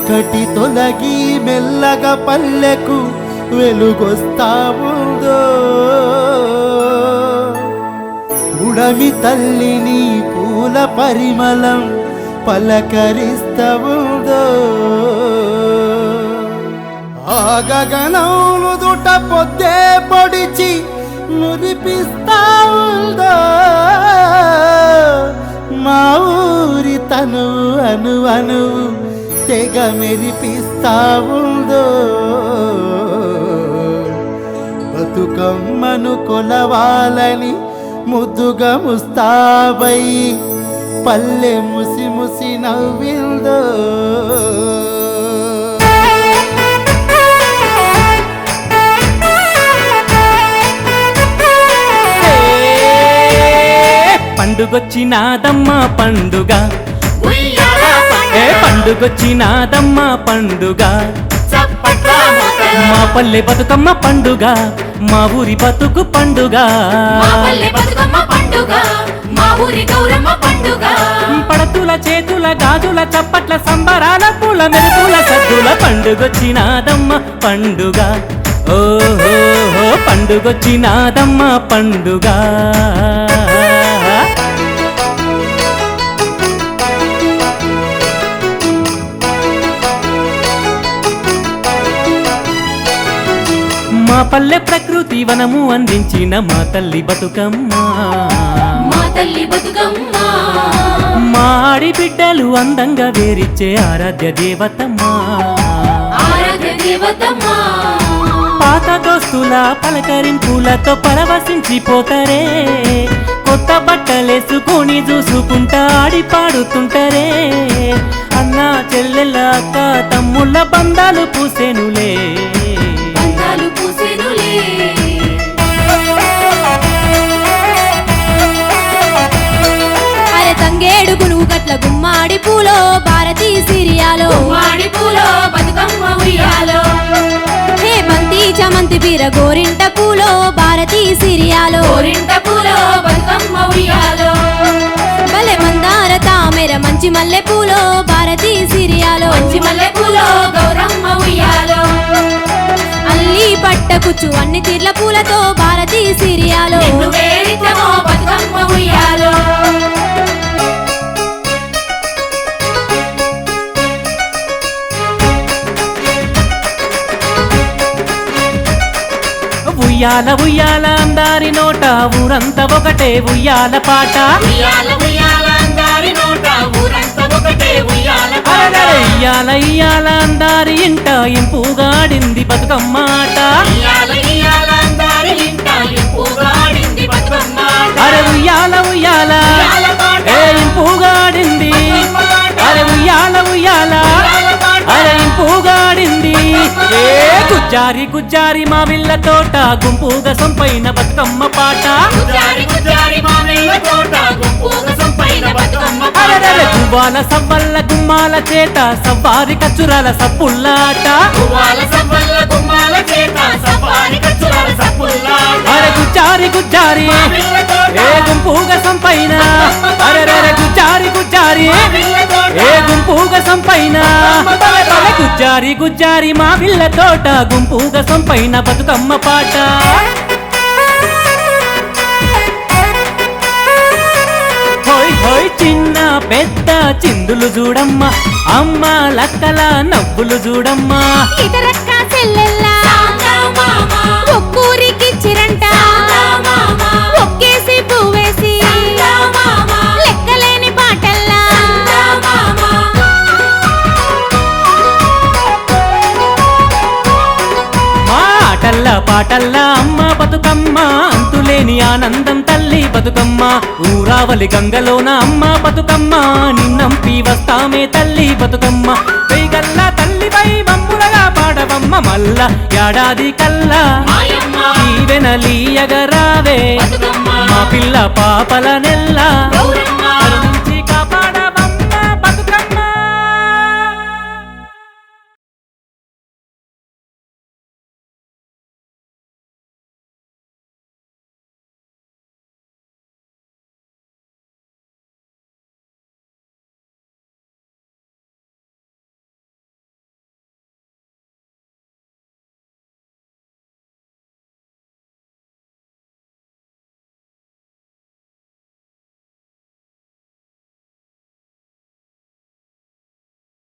చీకటి తొలగి మెల్లగా పల్లెకు వెలుగొస్తా ఉందో ఉడమి తల్లిని పూల పరిమళం పలకరిస్తా ఉందో ఆ గగనములు దుట పొద్దే పొడిచి మురిపిస్తా ఉందో మా ఊరి తను అను అను తెగ మెరిపిస్తా ఉందో బతుకమ్మను కొలవాలని ముద్దుగా ముస్తాబై పల్లె ముసి ముసి నవ్విందో పండుగొచ్చినాదమ్మ పండుగ ఉయ్యాల ఏ పండుగొచ్చినాదమ్మ పండుగ చప్పట్ల మోతల మా పల్లె బతుకమ్మ పండుగ మా ఊరి బతుకు పండుగ మా పల్లె బతుకమ్మ పండుగ మా ఊరి గౌరమ్మ పండుగ పడతుల చేతుల గాజుల చప్పట్ల సంబరాల పూల మెరుపుల సద్దుల పండుగొచ్చినాదమ్మ పండుగ ఓహో పండుగొచ్చినాదమ్మ పండుగ మా పల్లె ప్రకృతి వనము అందించిన మా తల్లి బతుకమ్మ మా తల్లి బతుకమ్మ మా ఆడిబిడ్డలు అందంగా వేరిచ్చే ఆరాధ్య దేవతమ్మ ఆరాధ్య దేవతమ్మ పాత దోస్తుల పలకరింపులతో పరవశించిపోతారే కొత్త బట్టలేసుకొని చూసుకుంటా ఆడి పాడుతుంటారే అన్న చెల్లెళ్ళ అక్క తమ్ముళ్ళ బంధాలు పూసెనులే బంధాలు పూసెనులే అరే తంగేడు గునుగు గట్ల గుమ్మాడి పూలో భారతీ సిరియాలో మాడి పూలో బతుకమ్మ ఉయ్యాలో హే బంతి చమంతి బీర గోరింట పూలో భారతీ సిరియాలో గోరింట పూలో బతుకమ్మ ఉయ్యాలో భలే మందార తామెర మంచి మల్లె పూలో భారతీ సిరియాలో మంచి మల్లె పూలో గౌరమ్మ ఉయ్యాలో అల్లి పట్టకుచ్చు అన్ని తీర్ల పూలతో భారతీ సిరియాలో నిన్ను వేరితమో బతుకమ్మ ఉయ్యాలో ఉయ్యాల ఉయ్యాల అందారి నోట ఊరంతా ఒకటే ఉయ్యాల పాట ఉయ్యాల ఉయ్యాల అందారి నోట ఊరంతా ఒకటే ఉయ్యాల పాట. అరెరెరె, ఇయ్యాల ఇయ్యాల అందారి ఇంట ఇంపుగాడింది బతుకమ్మ ఆట ఉయ్యాల ఉయ్యాల అందారి ఇంట ఇంపుగా ఆడింది బతుకమ్మ ఆట. అరే ఉయ్యాల ఉయ్యాల ఉయ్యాల పాట. ఏ ఇంపుగాడింది అరే ఉయ్యాల ఉయ్యాల అరే ఇంపుగాడింది ఏ గుజ్జారి గుజ్జారి మా విల్ల తోట గుంపుగా సొంపైన బతుకమ్మ పాట గుజ్జారి గుజ్జారి మామిళ్ళ తోట గుంపుగా సంపైన బతుకమ్మ పాట. అరెరెరె, గువ్వాల సవ్వల్ల గుమ్మాల చేత సవ్వారి కచ్చురాల సప్పుల్లాట గువ్వాల సవ్వల్ల గుమ్మాల చేత సఫారి కచ్చురాల సప్పుల్లాట. అరే గుజ్జారి గుజ్జారి మామిళ్ళ తోట. ఏ గుంపుగా సంపైన అరెరెరె గుజ్జారి గుజ్జారి మామిళ్ళ తోట. ఏ గుంపుగా సంపైన బలె బలె గుజ్జారి గుజ్జారి మా పిల్ల తోట గుంపుగా సంపైన బతుకమ్మ పాట హోయ్ హోయ్ చిన్న పెద్ద చిందులు చూడమ్మ అమ్మ లక్కల నవ్వులు చూడమ్మా ఇతరక్క చెల్లెల్లా సాంగా మామ. ఒక్కూరికి చిరంట సాంగా మామ. ఒక్కేసి పువ్వేసి సాంగా మామ. లెక్కలేని పాటల్లా సాంగా మామ. మా ఆటల్లా పాటల్లా అమ్మ బతుకమ్మ అంతులేని ఆనందం తల్లి బతుకమ్మ ఊరావలి గంగలోన అమ్మ బతుకమ్మ నిన్నంపి వస్తామే తల్లి బతుకమ్మ వెయ్యగల్లా తల్లి వై మమ్ములగా పాడవమ్మ మల్ల ఏడాది కల్లా మాయమ్మ. ఈవెనలీయగరావే బతుకమ్మ. మా పిల్ల పాపల నెల్ల గౌరమ్మ.